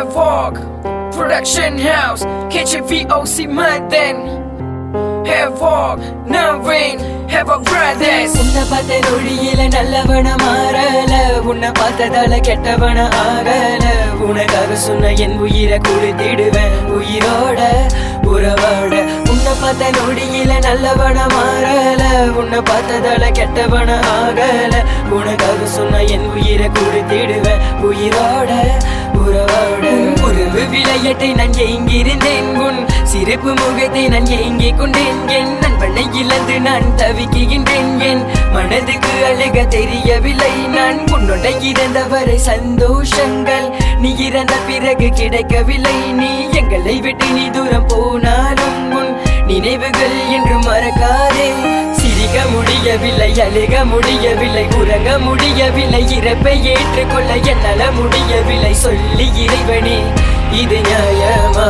Havoc Production House KHVOC Madan Havoc Naveen Havoc Brothers உன்னை பார்த்த நொடியில நல்லவன மாறல உன்னை பார்த்ததால கெட்டவன ஆகல உனக்காக சொன்ன என் உயிரை கொடுத்திடுவேன் உயிரோட உறவாட உன்னை பார்த்த நொடியில நல்லவன மாறல உன்னை பார்த்ததால கெட்டவன ஆகல உனக்காக சொன்ன என் உயிரை கொடுத்திடுவேன் உயிரோட உறவாட உறவு விளையாட்டை நான் எங்கிருந்தேன் உன் சிறப்பு முகத்தை நான் ஏங்கிக் கொண்டேன் என் நண்பனை இழந்து நான் தவிக்கின்றேன் என் மனதுக்கு அழுக தெரியவில்லை நான் உன்னோட இறந்தவரை சந்தோஷங்கள் நீ இறந்த பிறகு கிடைக்கவில்லை நீ எங்களை விட்டு நீ தூரம் போனாலும் உன் நினைவுகள் என்று மறக்காதே சிரிக்க முடியவில்லை அழுக முடியவில்லை உறங்க முடியவில்லை இறப்பை ஏற்றுக்கொள்ள என்னால முடியவில்லை சொல்லி இறைவனே இது நியாயமா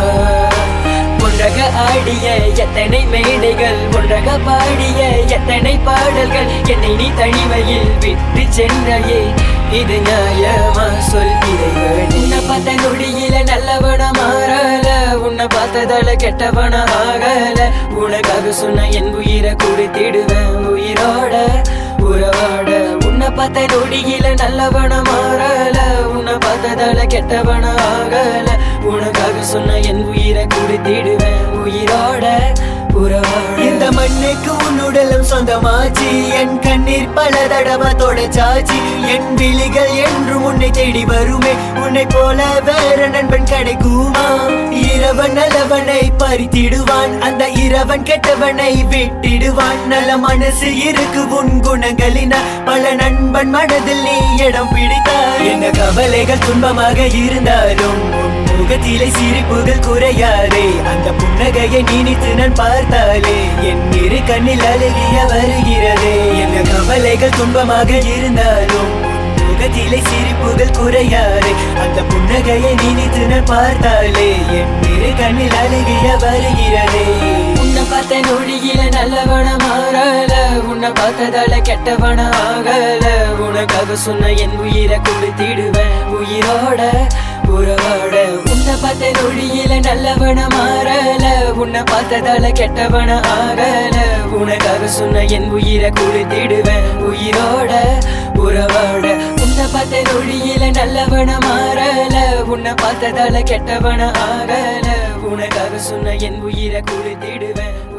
ஒன்றாக ஆடிய எத்தனை மேடைகள் ஒன்றாக பாடிய எத்தனை பாடல்கள் என்னை நீ தனிமையில் விட்டு சென்றையே இது நியாயமா சொல் இறைவன் உன்னை பார்த்த நொடியில நல்லவன மாறல உன்னை பார்த்ததால கெட்டவன ஆகல உனக்காக சொன்ன என் உயிரை கொடுத்திடுவேன் உயிரோட உறவாட உன்னை பார்த்த நொடியில நல்லவன மாறல உன்னை பார்த்ததால கெட்டவன ஆகல உனக்காக சொன்ன என் உயிரை கொடுத்திடுவேன் உயிரோட உறவாட இந்த மண்ணுக்கு உன்னுடலும் சொந்தமாச்சு என் கண்ணீர் பல தடவை தொடச்சாச்சு என் விழிகள் என்றும் உன்னை தேடி வருமே உன்னை போல வேற நண்பன் கிடைக்குமா இரவன் நல்லவனை பறித்திடுவான் அந்த இரவன் கெட்டவனை விட்டிடுவான் நல்ல மனசு இருக்கு உன் குணங்களினால் பல நண்பன் மனதில் நீ இடம் பிடித்தாய் என்ன கவலைகள் துன்பமாக இருந்தாலும் உன் முகத்திலே சிரிப்புகள் குறையாதே அந்த புன்னகையை நினைத்து நான் பார்த்தாலே என் இரு கண்ணில் அழுகிய வருகிறதே என்ன கவலைகள் துன்பமாக இருந்தாலும் உன் முகத்திலே சிரிப்புகள் குறையாதே அந்த புன்னகையை நினைத்து நான் பார்த்தாலே என் இரு கண்ணில் அழுகிய வருகிறதே உன்னை பார்த்த நொடியில நல்லவன மாறல உன்னை பார்த்ததால கெட்டவன ஆகல உனக்காக சொன்ன என் உயிரை கொடுத்திடுவேன் உயிரோட உறவாட உன்னை பார்த்த நொடியில நல்லவன மாறல உன்னை பார்த்ததால கெட்டவன ஆகல உனக்காக சொன்ன என் உயிரை கொடுத்திடுவேன் உயிரோட உறவாட உன்னை பார்த்த நொடியில நல்லவன மாறல உன்னை பார்த்ததால கெட்டவன ஆகல உனக்காக சொன்ன என் உயிரை கொடுத்திடுவேன்